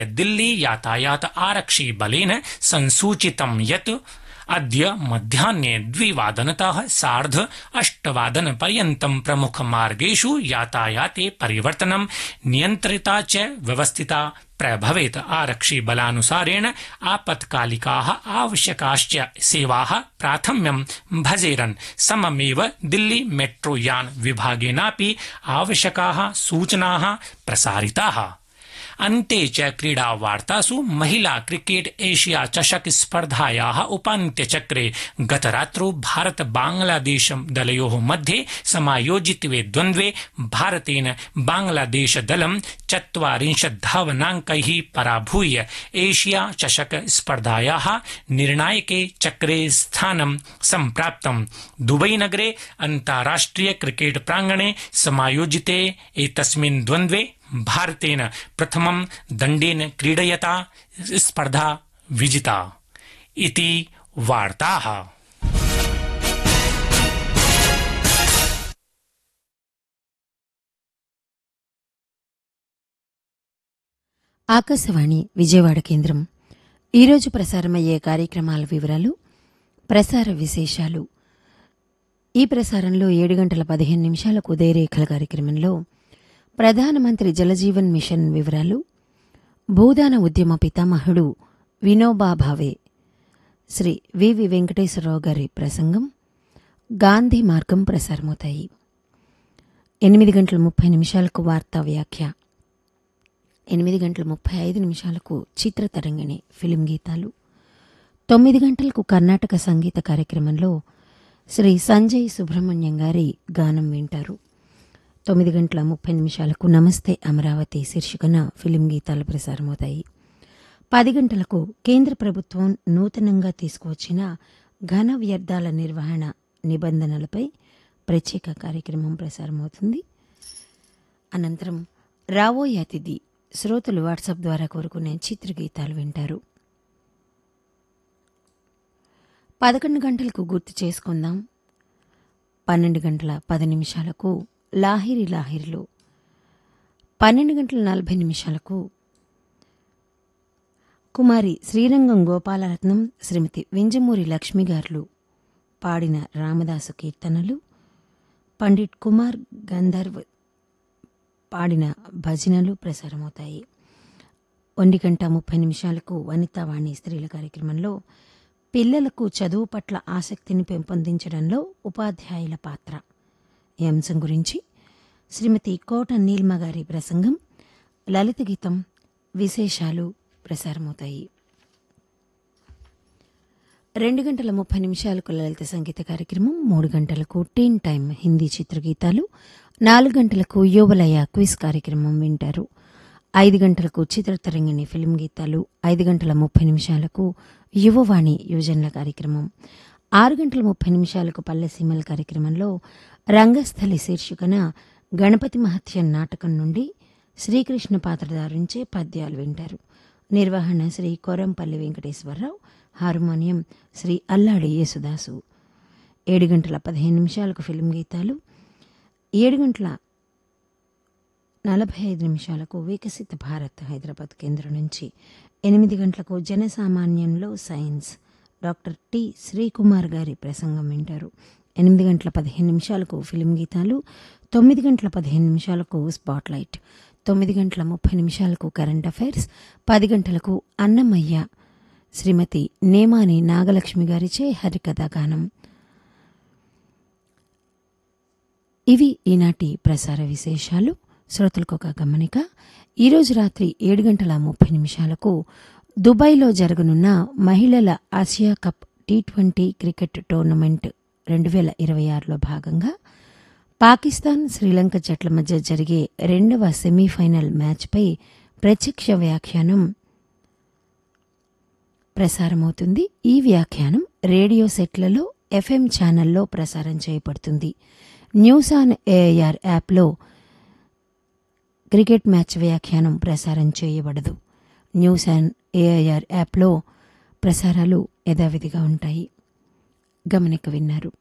दिल्ली यातायात आरक्षि बलेन संसूचितं यत् अद्य मध्याह्ने द्विवादनतः सार्ध अष्टवादनपर्यन्तं प्रमुखमार्गेषु यातायाते परिवर्तनं नियन्त्रिता च व्यवस्थिता प्रभवेत् आरक्षिबलानुसारेण आपत्कालिकाः आवश्यकाश्च सेवाः प्राथम्यं भजेरन् सममेव दिल्ली मेट्रोयान विभागेनापि आवश्यकाः सूचनाः प्रसारिताः अन्ते च क्रीडावार्तासु महिला क्रिकेट एशिया चषक स्पर्धायाः उपान्त्यचक्रे गतरात्रौ भारत बांग्लादेश दलयोः मध्ये समायोजितवे द्वन्द्वे भारतेन बांग्लादेश दलं चत्वारिंशत् धावनाङ्कैः पराभूय एशिया चषक स्पर्धायाः निर्णायके चक्रे स्थानं सम्प्राप्तम् दुबईनगरे अन्ताराष्ट्रिय क्रिकेट प्राङ्गणे समायोजिते एतस्मिन् द्वन्द्वे भारतेन प्रथमं दण्डेन क्रीडयता स्पर्धा विजिता इति वार्ताः ఆకాశవాణి విజయవాడ కేంద్రం ఈరోజు ప్రసారమయ్యే కార్యక్రమాల వివరాలు ప్రసార విశేషాలు ఈ ప్రసారంలో ఏడు గంటల పదిహేను నిమిషాలకు ఉదయరేఖల కార్యక్రమంలో ప్రధానమంత్రి జలజీవన్ మిషన్ వివరాలు భూదాన ఉద్యమ పితామహుడు వినోబా భావే శ్రీ వివి వెంకటేశ్వరరావు గారి ప్రసంగం గాంధీ మార్గం ప్రసారమవుతాయి ఎనిమిది గంటల ముప్పై నిమిషాలకు వార్తా వ్యాఖ్య ఎనిమిది గంటల ముప్పై ఐదు నిమిషాలకు చిత్రతరంగిణి ఫిలిం గీతాలు తొమ్మిది గంటలకు కర్ణాటక సంగీత కార్యక్రమంలో శ్రీ సంజయ్ సుబ్రహ్మణ్యం గారి గానం వింటారు తొమ్మిది గంటల ముప్పై నిమిషాలకు నమస్తే అమరావతి శీర్షికన ఫిలిం గీతాలు ప్రసారమవుతాయి పది గంటలకు కేంద్ర ప్రభుత్వం నూతనంగా తీసుకువచ్చిన ఘన వ్యర్థాల నిర్వహణ నిబంధనలపై ప్రత్యేక కార్యక్రమం ప్రసారమవుతుంది అనంతరం రావోయ్ అతిథి శ్రోతలు వాట్సాప్ ద్వారా కోరుకునే చిత్రగీతాలు వింటారు పదకొండు గంటలకు గుర్తు చేసుకుందాం పన్నెండు గంటల పది నిమిషాలకు లాహిరి లాహిరిలో పన్నెండు గంటల నలభై నిమిషాలకు కుమారి శ్రీరంగం గోపాలరత్నం శ్రీమతి వింజమూరి లక్ష్మి గారులు పాడిన రామదాసు కీర్తనలు పండిట్ కుమార్ గంధర్వ్ పాడిన భజనలు ప్రసారమవుతాయి ఒంటి గంట ముప్పై నిమిషాలకు వనితావాణి స్త్రీల కార్యక్రమంలో పిల్లలకు చదువు పట్ల ఆసక్తిని పెంపొందించడంలో ఉపాధ్యాయుల పాత్ర ఈ అంశం గురించి శ్రీమతి కోట నీల్మ గారి ప్రసంగం లలిత గీతం విశేషాలు ప్రసారమవుతాయి రెండు గంటల ముప్పై నిమిషాలకు లలిత సంగీత కార్యక్రమం మూడు గంటలకు టీన్ టైం హిందీ చిత్రగీతాలు నాలుగు గంటలకు యువలయ క్విజ్ కార్యక్రమం వింటారు ఐదు గంటలకు చిత్రతరంగిణి ఫిల్మ్ గీతాలు ఐదు గంటల ముప్పై నిమిషాలకు యువవాణి యువజనుల కార్యక్రమం ఆరు గంటల ముప్పై నిమిషాలకు పల్లెసీమల కార్యక్రమంలో రంగస్థలి శీర్షికన గణపతి మహత్యం నాటకం నుండి శ్రీకృష్ణ పాత్రధారుంచే పద్యాలు వింటారు నిర్వహణ శ్రీ కొరంపల్లి వెంకటేశ్వరరావు హార్మోనియం శ్రీ అల్లాడి యేసుదాసు ఏడు గంటల పదిహేను నిమిషాలకు ఫిల్మ్ గీతాలు ఏడు గంటల నలభై ఐదు నిమిషాలకు వికసిత భారత్ హైదరాబాద్ కేంద్రం నుంచి ఎనిమిది గంటలకు జనసామాన్యంలో సైన్స్ డాక్టర్ టి శ్రీకుమార్ గారి ప్రసంగం వింటారు ఎనిమిది గంటల పదిహేను నిమిషాలకు ఫిలిం గీతాలు తొమ్మిది గంటల పదిహేను నిమిషాలకు స్పాట్లైట్ తొమ్మిది గంటల ముప్పై నిమిషాలకు కరెంట్ అఫైర్స్ పది గంటలకు అన్నమయ్య శ్రీమతి నేమాని నాగలక్ష్మి గారిచే హరికథా గానం ఇవి ఈనాటి ప్రసార విశేషాలు శ్రోతలకు ఒక గమనిక ఈరోజు రాత్రి ఏడు గంటల ముప్పై నిమిషాలకు దుబాయ్లో జరగనున్న మహిళల Asia cup T twenty cricket tournament రెండు వేల ఇరవై ఆరులో భాగంగా పాకిస్తాన్ శ్రీలంక జట్ల మధ్య జరిగే రెండవ సెమీఫైనల్ మ్యాచ్పై ప్రత్యక్ష వ్యాఖ్యానం ప్రసారమవుతుంది ఈ వ్యాఖ్యానం రేడియో సెట్లలో ఎఫ్ఎం ఛానల్లో ప్రసారం చేయబడుతుంది న్యూస్ ఆన్ ఏఐఆర్ యాప్లో క్రికెట్ మ్యాచ్ వ్యాఖ్యానం ప్రసారం చేయబడదు న్యూస్ అండ్ ఏఐఆర్ యాప్లో ప్రసారాలు యథావిధిగా ఉంటాయి గమనిక విన్నారు